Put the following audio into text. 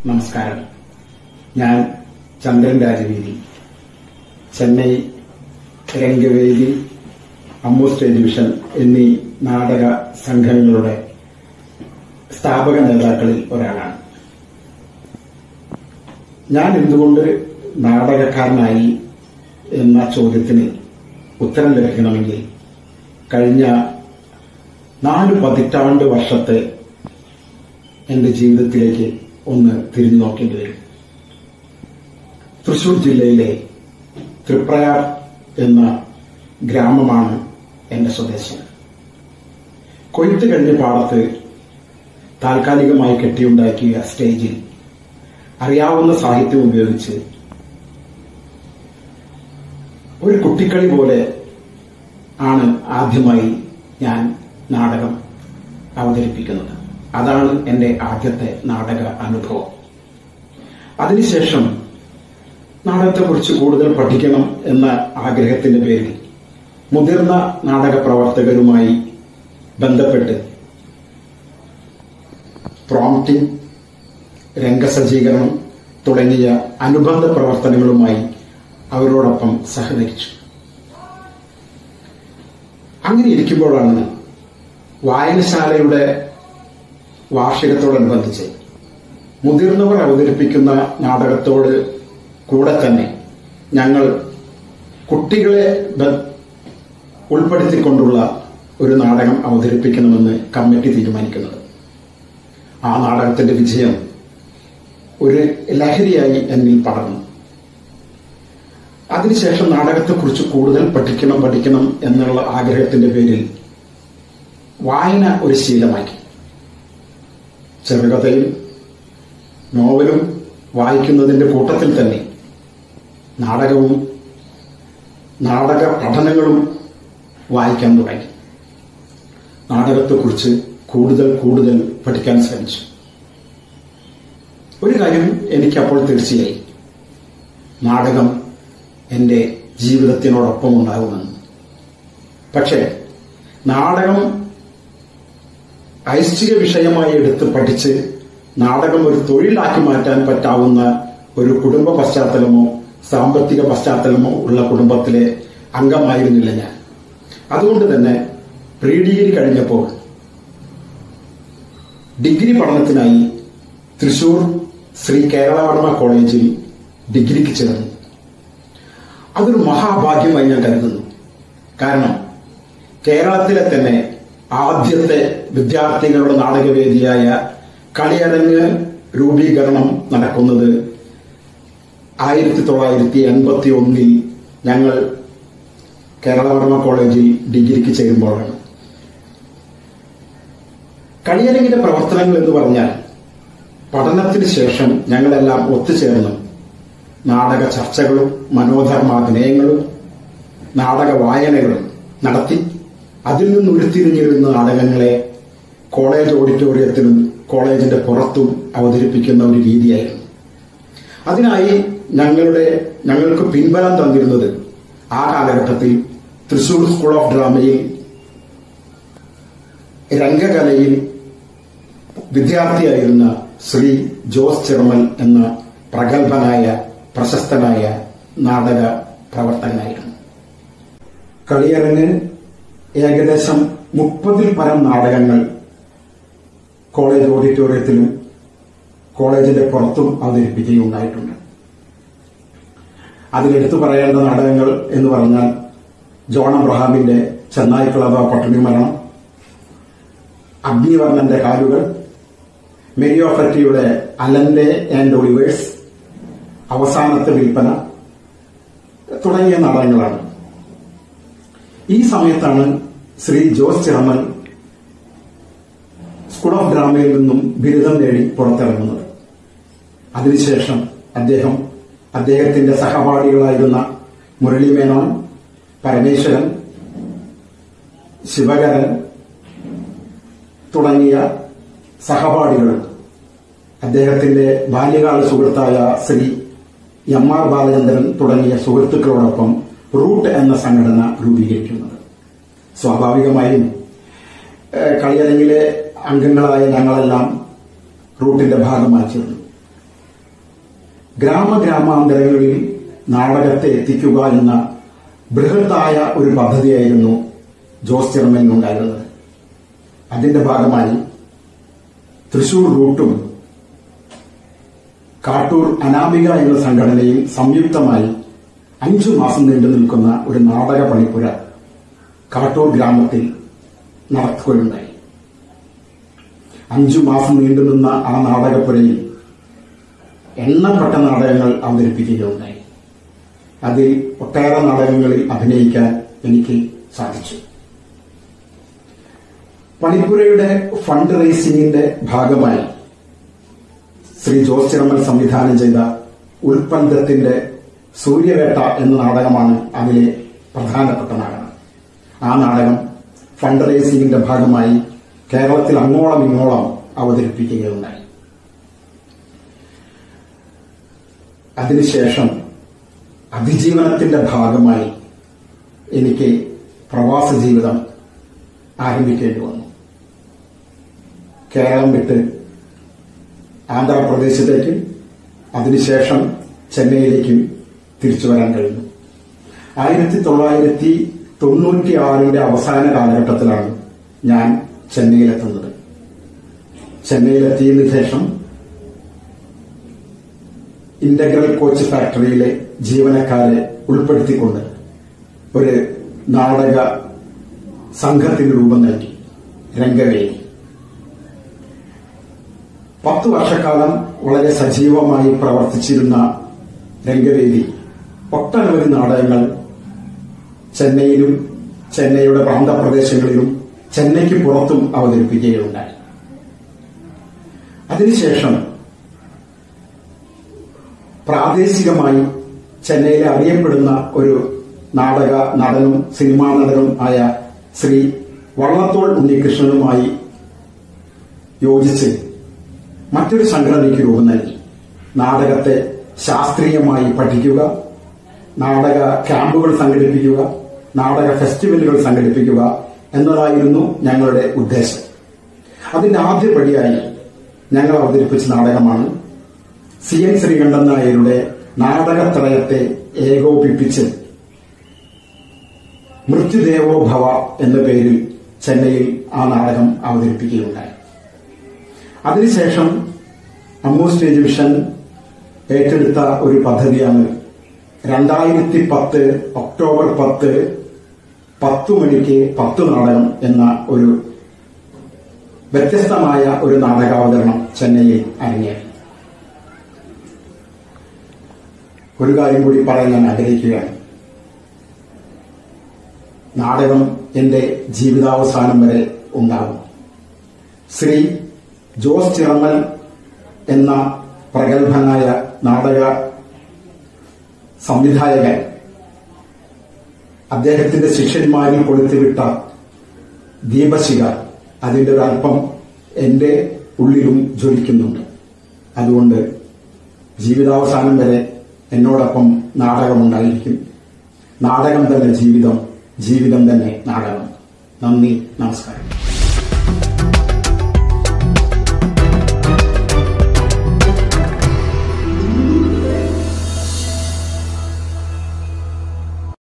നമസ്കാരം ഞാൻ Chandran Rajaveedhi Chennai Rangavedi Ammu stage vision എന്നീ നാടക സംഘങ്ങളുടെ സ്ഥാപക നേതാക്കളിൽ ഒരാളാണ് ഞാൻ എന്തുകൊണ്ട് നാടകക്കാരനായി എന്ന ചോദ്യത്തിന് ഉത്തരം ലഭിക്കണമെങ്കിൽ കഴിഞ്ഞ നാല് പതിറ്റാണ്ട് വർഷത്തെ എന്റെ ജീവിതത്തിലേക്ക് ഒന്ന് തിരിഞ്ഞു നോക്കേണ്ടി വരും തൃശൂർ ജില്ലയിലെ തൃപ്രയാർ എന്ന ഗ്രാമമാണ് എന്റെ സ്വദേശം കൊയ്ത്ത് കഴിഞ്ഞ പാടത്ത് താൽക്കാലികമായി കെട്ടിയുണ്ടാക്കിയ സ്റ്റേജിൽ അറിയാവുന്ന സാഹിത്യം ഉപയോഗിച്ച് ഒരു കുട്ടിക്കളി പോലെ ആണ് ആദ്യമായി ഞാൻ നാടകം അവതരിപ്പിക്കുന്നത് അതാണ് എന്റെ ആദ്യത്തെ നാടക അനുഭവം അതിനുശേഷം നാടകത്തെക്കുറിച്ച് കൂടുതൽ പഠിക്കണം എന്ന ആഗ്രഹത്തിന്റെ പേരിൽ മുതിർന്ന നാടക പ്രവർത്തകരുമായി ബന്ധപ്പെട്ട് പ്രോംപ്റ്റിംഗ് രംഗസജ്ജീകരണം തുടങ്ങിയ അനുബന്ധ പ്രവർത്തനങ്ങളുമായി അവരോടൊപ്പം സഹകരിച്ചു അങ്ങനെ ഇരിക്കുമ്പോഴാണ് വായനശാലയുടെ വാർഷികത്തോടനുബന്ധിച്ച് മുതിർന്നവർ അവതരിപ്പിക്കുന്ന നാടകത്തോട് കൂടെ തന്നെ ഞങ്ങൾ കുട്ടികളെ ബ- ഉൾപ്പെടുത്തിക്കൊണ്ടുള്ള ഒരു നാടകം അവതരിപ്പിക്കണമെന്ന് കമ്മിറ്റി തീരുമാനിക്കുന്നത് ആ നാടകത്തിന്റെ വിജയം ഒരു ലഹരിയായി എന്നിൽ പടർന്നു അതിനുശേഷം നാടകത്തെക്കുറിച്ച് കൂടുതൽ പഠിക്കണം പഠിക്കണം എന്നുള്ള ആഗ്രഹത്തിന്റെ പേരിൽ വായന ഒരു ശീലമാക്കി ചെറുകഥയും നോവലും വായിക്കുന്നതിന്റെ കൂട്ടത്തിൽ തന്നെ നാടകവും നാടക പഠനങ്ങളും വായിക്കാൻ തുടങ്ങി നാടകത്തെക്കുറിച്ച് കൂടുതൽ കൂടുതൽ പഠിക്കാൻ ശ്രമിച്ചു ഒരു കാര്യം എനിക്കപ്പോൾ തീർച്ചയായി നാടകം എന്റെ ജീവിതത്തിനോടൊപ്പം ഉണ്ടാകുമെന്ന് പക്ഷേ നാടകം ഐശ്ചിക വിഷയമായി എടുത്ത് പഠിച്ച് നാടകം ഒരു തൊഴിലാക്കി മാറ്റാൻ പറ്റാവുന്ന ഒരു കുടുംബ പശ്ചാത്തലമോ സാമ്പത്തിക പശ്ചാത്തലമോ ഉള്ള കുടുംബത്തിലെ അംഗമായിരുന്നില്ല ഞാൻ അതുകൊണ്ട് തന്നെ പ്രീ ഡിഗ്രി കഴിഞ്ഞപ്പോൾ ഡിഗ്രി പഠനത്തിനായി തൃശൂർ ശ്രീ കേരളവർമ്മ കോളേജിൽ ഡിഗ്രിക്ക് ചേർന്നു അതൊരു മഹാഭാഗ്യമായി ഞാൻ കരുതുന്നു കാരണം കേരളത്തിലെ തന്നെ ആദ്യത്തെ വിദ്യാർത്ഥികളുടെ നാടകവേദിയായ കളിയരങ്ങ് രൂപീകരണം നടക്കുന്നത് ആയിരത്തി തൊള്ളായിരത്തി എൺപത്തി ഒന്നിൽ ഞങ്ങൾ കേരളവർമ്മ കോളേജിൽ ഡിഗ്രിക്ക് ചേരുമ്പോഴാണ് കളിയരങ്ങിന്റെ പ്രവർത്തനങ്ങൾ എന്ന് പറഞ്ഞാൽ പഠനത്തിന് ശേഷം ഞങ്ങളെല്ലാം ഒത്തുചേർന്ന് നാടക ചർച്ചകളും മനോധർമാഭിനയങ്ങളും നാടക വായനകളും നടത്തി അതിൽ നിന്ന് ഉരുത്തിരിഞ്ഞിരുന്ന നാടകങ്ങളെ കോളേജ് ഓഡിറ്റോറിയത്തിലും കോളേജിന്റെ പുറത്തും അവതരിപ്പിക്കുന്ന ഒരു രീതിയായിരുന്നു അതിനായി ഞങ്ങളുടെ ഞങ്ങൾക്ക് പിൻബലം തന്നിരുന്നത് ആ കാലഘട്ടത്തിൽ തൃശൂർ സ്കൂൾ ഓഫ് ഡ്രാമയിൽ രംഗകലയിൽ വിദ്യാർത്ഥിയായിരുന്ന ശ്രീ ജോസ് ചിറമൽ എന്ന പ്രഗത്ഭനായ പ്രശസ്തനായ നാടക പ്രവർത്തകനായിരുന്നു കളിയരങ്ങ് ഏകദേശം മുപ്പതിൽ പരം നാടകങ്ങൾ കോളേജ് ഓഡിറ്റോറിയത്തിലും കോളേജിന്റെ പുറത്തും അവതരിപ്പിക്കുകയുണ്ടായിട്ടുണ്ട് അതിലെടുത്തു പറയേണ്ട നാടകങ്ങൾ എന്ന് പറഞ്ഞാൽ ജോൺ അബ്രഹാമിന്റെ ചെന്നായിക്കുളവ പട്ടിണി മരണം അഗ്നിവർണ്ണന്റെ കാലുകൾ മെരിയോ ഫറ്റിയുടെ അലന്റെ ആൻഡ് ഒളിവേഴ്സ് അവസാനത്തെ വിൽപ്പന തുടങ്ങിയ നാടകങ്ങളാണ് ഈ സമയത്താണ് ശ്രീ ജോസ് ചിറമൽ സ്കൂൾ ഓഫ് ഡ്രാമയിൽ നിന്നും ബിരുദം നേടി പുറത്തിറങ്ങുന്നത് അതിനുശേഷം അദ്ദേഹം അദ്ദേഹത്തിന്റെ സഹപാഠികളായിരുന്ന മുരളി മേനോൻ പരമേശ്വരൻ ശിവകരൻ തുടങ്ങിയ സഹപാഠികളും അദ്ദേഹത്തിന്റെ ബാല്യകാല സുഹൃത്തായ ശ്രീ എം ആർ ബാലചന്ദ്രൻ തുടങ്ങിയ സുഹൃത്തുക്കളോടൊപ്പം റൂട്ട് എന്ന സംഘടന രൂപീകരിക്കുന്നത് സ്വാഭാവികമായും ഏഹ് കളിയരങ്ങിലെ അംഗങ്ങളായ ഞങ്ങളെല്ലാം റൂട്ടിന്റെ ഭാഗമായി ചേർന്നു ഗ്രാമഗ്രാമാന്തരങ്ങളിൽ നാടകത്തെ എത്തിക്കുക എന്ന ബൃഹത്തായ ഒരു പദ്ധതിയായിരുന്നു ജോസ് ചെറുമനുണ്ടായിരുന്നത് അതിന്റെ ഭാഗമായി തൃശൂർ റൂട്ടും കാട്ടൂർ അനാമിക എന്ന സംഘടനയും സംയുക്തമായി അഞ്ചു മാസം നീണ്ടു നിൽക്കുന്ന ഒരു നാടക പണിപ്പുര കാട്ടൂർ ഗ്രാമത്തിൽ നടക്കുകയുണ്ടായി അഞ്ചു മാസം നീണ്ടുനിന്ന ആ നാടകപ്പുരയിൽ എണ്ണപ്പെട്ട നാടകങ്ങൾ അവതരിപ്പിക്കുകയുണ്ടായി അതിൽ ഒട്ടേറെ നാടകങ്ങളിൽ അഭിനയിക്കാൻ എനിക്ക് സാധിച്ചു പണിപ്പുരയുടെ ഫണ്ട് റേസിംഗിന്റെ ഭാഗമായി ശ്രീ ജോസ് ചിറമൽ സംവിധാനം ചെയ്ത ഉൽപ്പന്നത്തിന്റെ സൂര്യവേട്ട എന്ന നാടകമാണ് അതിലെ പ്രധാനപ്പെട്ട നാടകം ആ നാടകം ഫണ്ട് റേസിംഗിന്റെ ഭാഗമായി കേരളത്തിൽ അങ്ങോളം ഇങ്ങോളം അവതരിപ്പിക്കുകയുണ്ടായി അതിനുശേഷം അതിജീവനത്തിന്റെ ഭാഗമായി എനിക്ക് പ്രവാസ ജീവിതം ആരംഭിക്കേണ്ടി വന്നു കേരളം വിട്ട് ആന്ധ്രാപ്രദേശത്തേക്കും അതിനുശേഷം ചെന്നൈയിലേക്കും തിരിച്ചു വരാൻ കഴിഞ്ഞു ആയിരത്തി തൊള്ളായിരത്തി തൊണ്ണൂറ്റി ആറിന്റെ അവസാന കാലഘട്ടത്തിലാണ് ഞാൻ ചെന്നൈയിലെത്തുന്നത് ചെന്നൈയിലെത്തിയതിനു ശേഷം ഇന്റഗ്രൽ കോച്ച് ഫാക്ടറിയിലെ ജീവനക്കാരെ ഉൾപ്പെടുത്തിക്കൊണ്ട് ഒരു നാടക സംഘത്തിന് രൂപം നൽകി രംഗവേദി പത്തു വർഷക്കാലം വളരെ സജീവമായി പ്രവർത്തിച്ചിരുന്ന രംഗവേദി ഒട്ടനവധി നാടകങ്ങൾ ചെന്നൈയിലും ചെന്നൈയുടെ പ്രാന്തപ്രദേശങ്ങളിലും ചെന്നൈക്ക് പുറത്തും അവതരിപ്പിക്കുകയുണ്ടായി അതിനുശേഷം പ്രാദേശികമായി ചെന്നൈയിലെ അറിയപ്പെടുന്ന ഒരു നാടക നടനും സിനിമാ നടനും ആയ ശ്രീ വള്ളത്തോൾ ഉണ്ണികൃഷ്ണനുമായി യോജിച്ച് മറ്റൊരു സംഘടനയ്ക്ക് രൂപം നൽകി നാടകത്തെ ശാസ്ത്രീയമായി പഠിക്കുക നാടക ക്യാമ്പുകൾ സംഘടിപ്പിക്കുക നാടക ഫെസ്റ്റിവലുകൾ സംഘടിപ്പിക്കുക എന്നതായിരുന്നു ഞങ്ങളുടെ ഉദ്ദേശം അതിന്റെ ആദ്യപടിയായി ഞങ്ങൾ അവതരിപ്പിച്ച നാടകമാണ് സി എൻ ശ്രീകണ്ഠൻ നായരുടെ നാടകത്രയത്തെ ഏകോപിപ്പിച്ച് മൃത്യുദേവോ ഭവ എന്ന പേരിൽ ചെന്നൈയിൽ ആ നാടകം അവതരിപ്പിക്കുകയുണ്ടായി അതിനുശേഷം അമ്മു സ്റ്റേജ് വിഷൻ ഏറ്റെടുത്ത ഒരു പദ്ധതിയാണ് രണ്ടായിരത്തി പത്ത് ഒക്ടോബർ പത്ത് പത്തു മണിക്ക് പത്ത് നാടകം എന്ന ഒരു വ്യത്യസ്തമായ ഒരു നാടകാവതരണം ചെന്നൈയിൽ അരങ്ങേറി ഒരു കാര്യം കൂടി പറയാൻ ഞാൻ ആഗ്രഹിക്കുകയാണ് നാടകം എന്റെ ജീവിതാവസാനം വരെ ഉണ്ടാകും ശ്രീ ജോസ് ചിറമ്മൽ എന്ന പ്രഗത്ഭനായ നാടക സംവിധായകൻ അദ്ദേഹത്തിന്റെ ശിഷ്യന്മാരിൽ കൊളുത്തിവിട്ട ദീപശിക അതിന്റെ ഒരു അല്പം എന്റെ ഉള്ളിലും ജ്വലിക്കുന്നുണ്ട് അതുകൊണ്ട് ജീവിതാവസാനം വരെ എന്നോടൊപ്പം നാടകമുണ്ടായിരിക്കും നാടകം തന്നെ ജീവിതം ജീവിതം തന്നെ നാടകം നന്ദി നമസ്കാരം